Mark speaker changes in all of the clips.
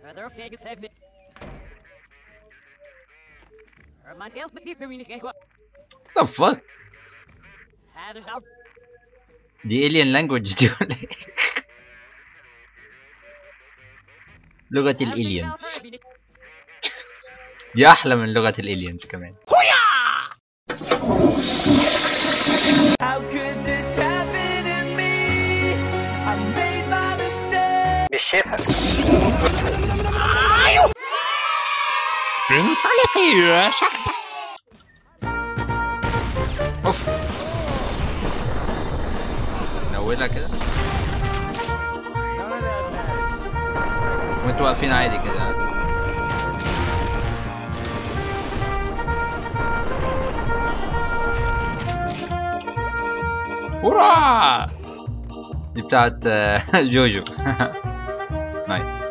Speaker 1: Rather fake segment. Herman Gales بدي بمينك ايوه
Speaker 2: the fuck
Speaker 1: هذا شعب
Speaker 2: دي alien language دي ولا ايه لغة الالينز دي احلى من لغة الالينز كمان
Speaker 3: How could this happen to me? I made my mistake.
Speaker 4: مش شايفها
Speaker 2: انطلقي يا شحتة اوف نولها كده وانتوا واقفين عادي كده ها؟ هورا دي بتاعت آه، جوجو نايس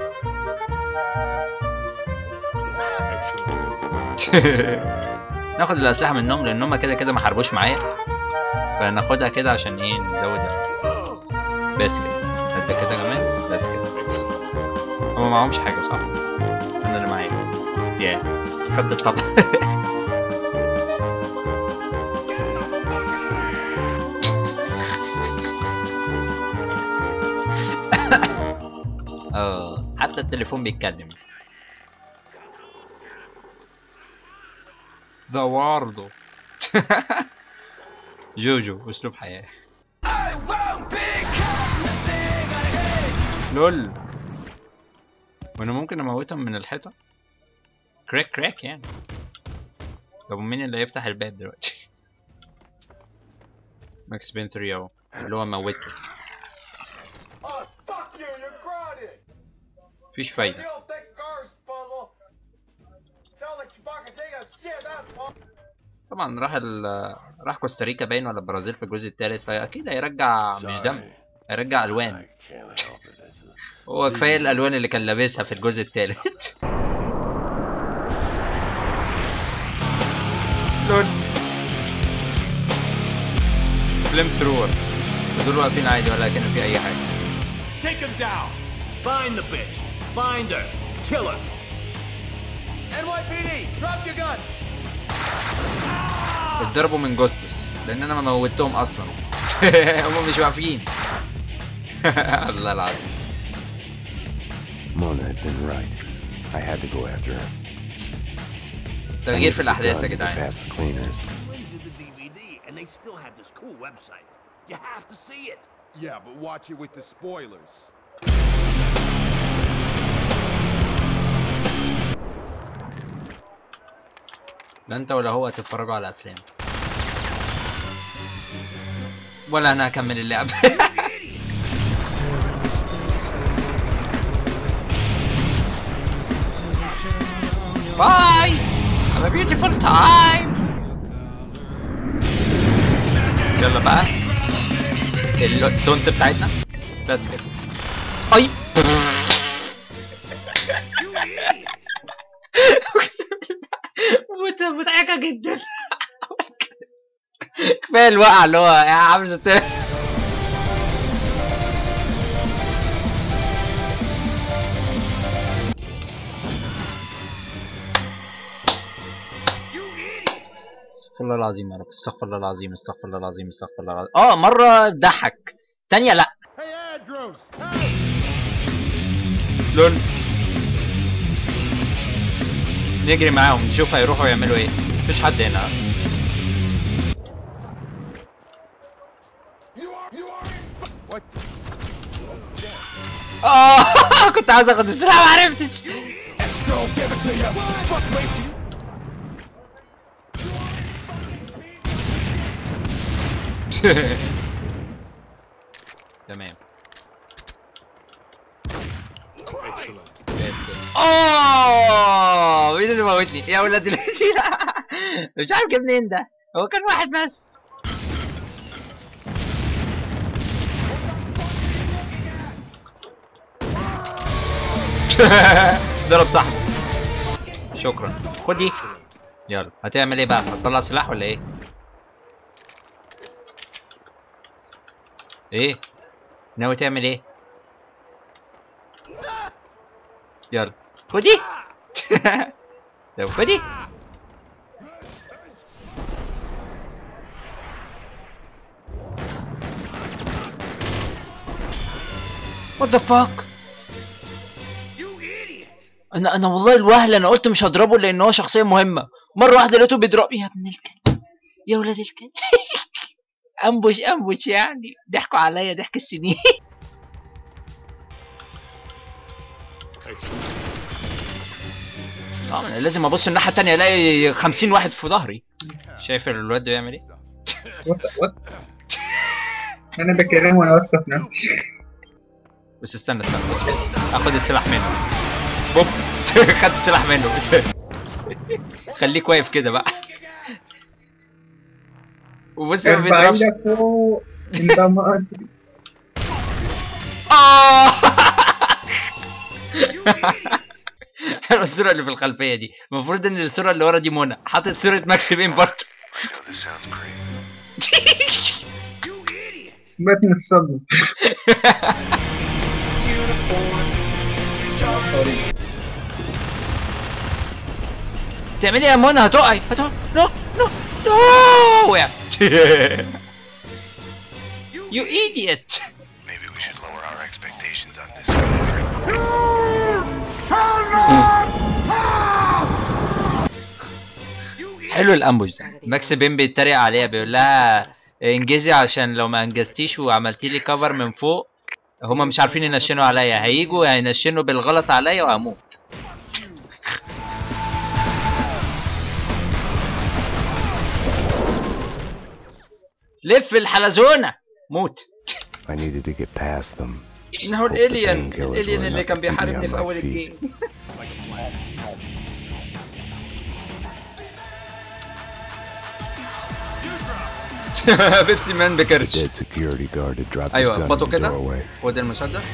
Speaker 2: ناخد الأسلحة منهم لأن هما كده كده ما حاربوش معايا فناخدها كده عشان ايه نزود ال- بس كده قد كده كمان بس كده هما معهمش حاجة صح؟ أنا اللي معايا يا خدت الطلع اه حتى التليفون بيتكلم زواردو جوجو اسلوب حياة لول وانا ممكن اموتهم من الحيطة كراك كراك يعني طب مين اللي هيفتح الباب دلوقتي ماكس بين 3 اهو اللي هو موته
Speaker 5: Oh, fuck you, you're grounded!
Speaker 2: مفيش
Speaker 5: You
Speaker 2: فايدة
Speaker 5: don't think cars, puzzle? Sound like you're fucking taking a shit, that's all.
Speaker 2: طبعا راح ال راح كوستاريكا باين ولا البرازيل في الجزء الثالث فاكيد هيرجع مش دم هيرجع الوان هو كفايه الالوان اللي كان لابسها في الجزء الثالث لول فليم ثرور دول واقفين عادي ولا كان في اي حاجه
Speaker 6: Take him down. Find the bitch. Find her. Kill her.
Speaker 5: NYPD, drop your gun!
Speaker 2: اتضربوا من جوستس لان انا ما موتهم اصلا هم مش واقفين الله العظيم
Speaker 7: Mona had been right. I had to go after her.
Speaker 2: تغيير في الاحداث يا
Speaker 7: Gun to
Speaker 2: جدعان
Speaker 7: Pass the cleaners.
Speaker 6: Lends you the DVD, and they still have this cool website. You have to see it.
Speaker 5: Yeah, but watch it with the spoilers.
Speaker 2: لا انت ولا هو هتتفرجوا على افلام ولا انا هكمل اللعب باي have a beautiful time يلا بقى ال- التونت بتاعتنا بس كده اي اقسم بالله مت- مضحكه جدا كفايه الوقع اللي هو يا عامل زي استغفر الله العظيم يا رب استغفر الله العظيم استغفر الله العظيم استغفر الله العظيم اه مره ضحك تانية لا
Speaker 5: Hey, Andrews!
Speaker 2: لول نجري معاهم نشوف هيروحوا يعملوا ايه مفيش حد هنا
Speaker 5: You are, you are in... What?
Speaker 2: اه كنت عايز اخد السلاح ما عرفتش
Speaker 5: Extra, give it to you! Fuck, wait for you!
Speaker 2: تمام
Speaker 5: Excellent.
Speaker 2: اوه مين اللي موتني يا ولاد الذين مش عارف جه منين ده هو كان واحد بس ضرب صاحبه شكرا خد دي يلا هتعمل ايه بقى هتطلع سلاح ولا ايه ايه ناوي تعمل ايه يلا خدي لو خدي What the fuck
Speaker 6: You idiot!
Speaker 2: انا انا والله الوهل انا قلت مش هضربه لان هو شخصيه مهمه مره واحده لقيته بيضرب يا ابن الكلب يا ولاد الكلب انبش انبش يعني ضحكوا عليا ضحك السنين اه انا لازم ابص الناحيه التانية الاقي 50 واحد في ظهري شايف الواد ده بيعمل ايه
Speaker 4: وات وات انا بكلمه وانا واثقه في نفسي
Speaker 2: بس استنى استنى بس بس اخد السلاح منه بوب خدت السلاح منه خليك واقف كده بقى وبص ما
Speaker 4: ارفع
Speaker 2: بيضربش
Speaker 4: ايدك فوق انت مصري
Speaker 2: آه! حلوه الصوره اللي في الخلفيه دي المفروض ان الصوره اللي ورا دي منى حاطط صوره ماكس بين برضه
Speaker 4: مات من الصدمه
Speaker 2: تعملي ايه يا منى هتقعي هتقعي نو نو نو وقعت You idiot!
Speaker 7: Maybe we should lower our expectations on this one.
Speaker 2: حلو الامبوش ده ماكس بين بيتريق عليها بيقول لها انجزي عشان لو ما انجزتيش وعملتي لي كفر من فوق هما مش عارفين ينشنوا عليا هيجوا هينشنوا بالغلط عليا وهموت لف الحلزونه موت
Speaker 7: I needed to get past them.
Speaker 2: انه الالين
Speaker 7: painkillers
Speaker 2: الالين
Speaker 7: were
Speaker 2: اللي
Speaker 7: enough
Speaker 2: كان
Speaker 7: to keep me
Speaker 2: بيحاربني
Speaker 7: on
Speaker 2: في
Speaker 7: my
Speaker 2: اول
Speaker 7: feet.
Speaker 2: الجيم بيبسي مان
Speaker 7: The
Speaker 2: بكرش
Speaker 7: dead security guard had dropped his
Speaker 2: ايوه
Speaker 7: gun in
Speaker 2: اخبطه
Speaker 7: the
Speaker 2: كده
Speaker 7: doorway.
Speaker 2: خد المسدس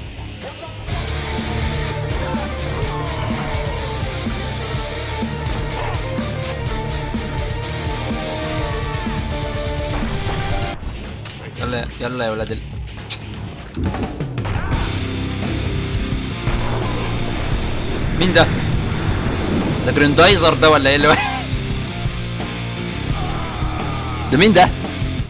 Speaker 2: يلا يلا يا ولاد ال... مين ده؟ ده جريندايزر ده ولا ايه اللي ده مين ده؟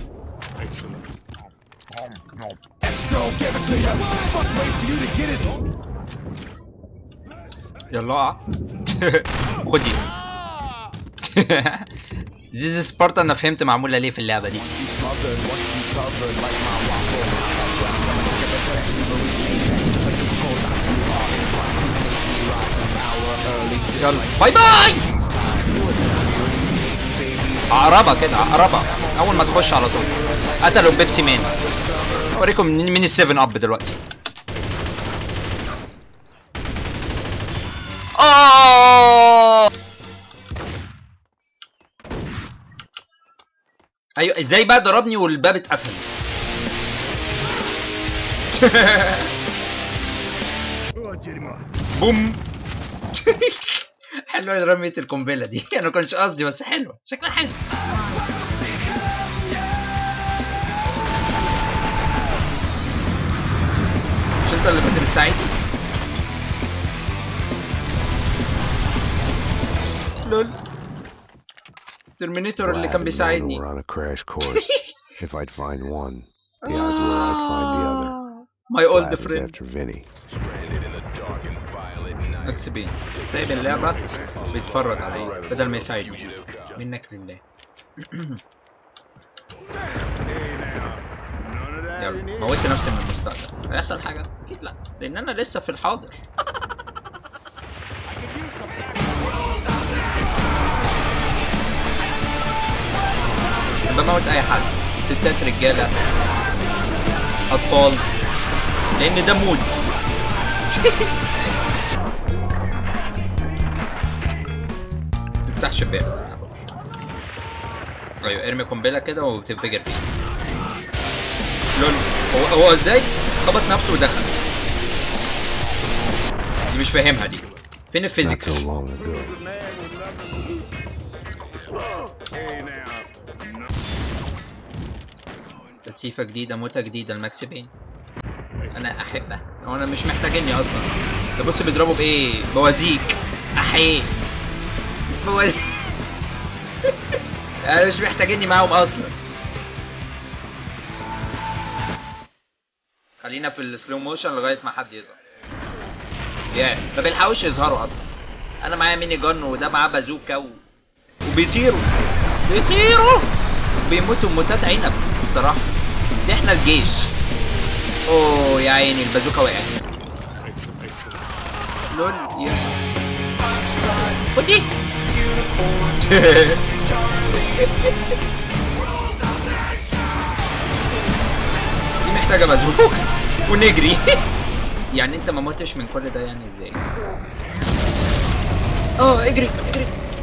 Speaker 2: يلا اقع خد دي زيز سبارتا انا فهمت معموله ليه في اللعبه دي يلا باي باي عقربة كده عقربة اول ما تخش على طول قتلوا بيبسي مان اوريكم مين مين السيفن اب دلوقتي آه ايوه ازاي بقى ضربني والباب اتقفل بوم حلوه رمية القنبله دي انا ما كنتش قصدي بس حلوه شكلها حلو مش انت اللي كنت بتساعدني لول ترمينيتور اللي كان
Speaker 7: Glad
Speaker 2: بيساعدني
Speaker 7: We're on a crash course. if I'd find one, the odds were I'd find the other.
Speaker 2: ماي اولد
Speaker 7: Glad was
Speaker 2: فريند
Speaker 7: after Vinny.
Speaker 2: ماكس بين سايب اللعبة بيتفرج عليا بدل ما يساعدني منك لله يلا موتت نفسي من المستقبل هيحصل حاجة؟ أكيد لأ لأن أنا لسه في الحاضر بموت أي حد ستات رجالة أطفال لأن ده مود تفتحش الباب ما تفتحوش. ايوه ارمي قنبله كده وتنفجر فيه لول هو هو ازاي خبط نفسه ودخل دي مش فاهمها دي فين
Speaker 7: Not
Speaker 2: الفيزيكس
Speaker 7: so long ago.
Speaker 2: تسيفه جديده موتة جديده الماكس بين انا احبها هو انا مش محتاجيني اصلا ده بص بيضربوا بايه بوازيك احيه بوازيك انا مش محتاجيني معاهم اصلا خلينا في السلو موشن لغايه ما حد يظهر يا ما بيلحقوش يظهروا اصلا انا معايا ميني جن وده معاه بازوكا و... وبيطيروا بيطيروا بيموتوا موتات عنب الصراحه دي احنا الجيش اوه يا عيني البازوكا وقعت لول يا خد دي دي محتاجه بازوكا ونجري يعني انت ما متش من كل ده يعني ازاي اه اجري اجري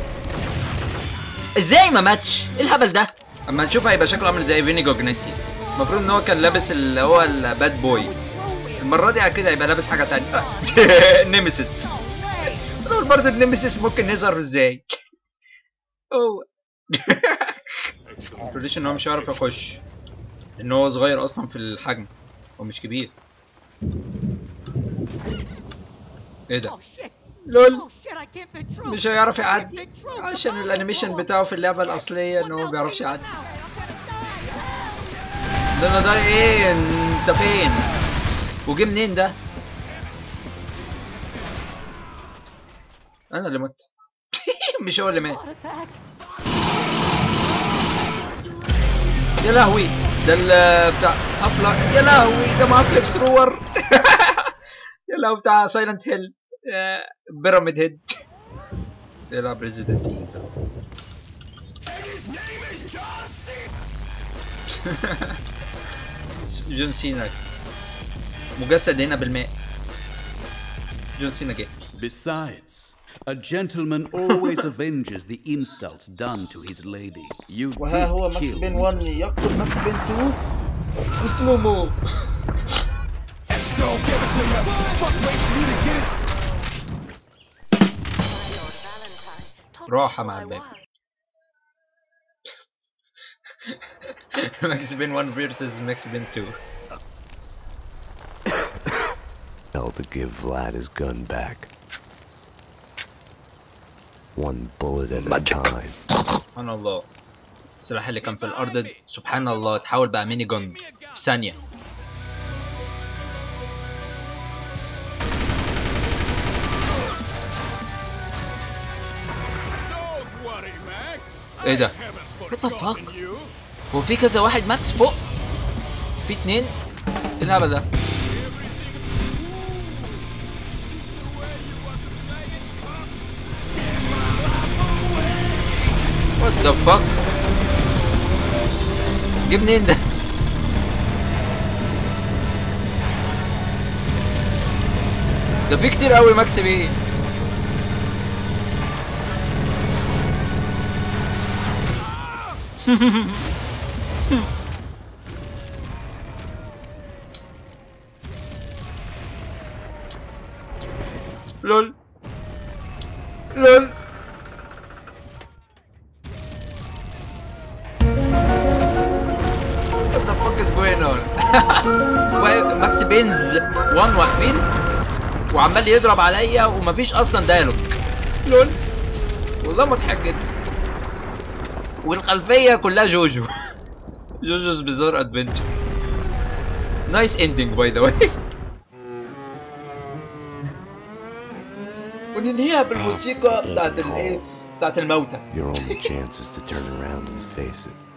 Speaker 2: ازاي ما ماتش ايه الهبل ده اما نشوف هيبقى شكله عامل زي فينيجو جنتي المفروض ان هو كان لابس اللي هو الباد بوي المره دي كده هيبقى لابس حاجه تانية نيمسيس نقول برضه النيمسيس ممكن يظهر ازاي اوه تقوليش ان هو مش هيعرف يخش ان هو صغير اصلا في الحجم هو مش كبير ايه ده لول مش هيعرف يعدي عشان الانيميشن بتاعه في اللعبه الاصليه ان هو ما بيعرفش يعدي ده انا ده ايه انت فين وجه منين ده انا اللي مت مش هو اللي مات يا لهوي ده ال بتاع حفلة يا لهوي ده معاه فليب ثرور يا لهوي بتاع سايلنت هيل بيراميد هيد يلعب ريزيدنت ايفل جون سينا مجسد هنا بالماء جون سينا جه
Speaker 8: Besides, a gentleman always avenges the insults done to his lady. You
Speaker 2: وها هو
Speaker 8: did
Speaker 2: ماكس
Speaker 8: kill
Speaker 2: بين 1
Speaker 8: Winter's
Speaker 2: يقتل ماكس بين 2 بسلومو راحة مع الباب ماكس بين 1 versus ماكس بين 2
Speaker 7: Hell to give Vlad his gun back. One bullet at a time.
Speaker 2: سبحان الله السلاح اللي كان في الارض ده، سبحان الله اتحول بقى ميني جون في ثانية ايه ده؟ What the fuck؟ هو في كذا واحد ماكس فوق؟ في اتنين؟ ايه الهبل ده؟ What the fuck؟ جه منين ده؟ ده في كتير قوي ماكس بيه لول لول What the fuck is going on؟ واقف ماكس بينز 1 واقفين وعمال يضرب عليا ومفيش اصلا دايلوج لول والله مضحك جدا والخلفيه كلها جوجو جوجوز بيزار ادفنتشر نايس اندنج باي ذا واي وننهيها بالموسيقى بتاعت الايه بتاعت الموتى
Speaker 7: Your only chance is to turn around and face it.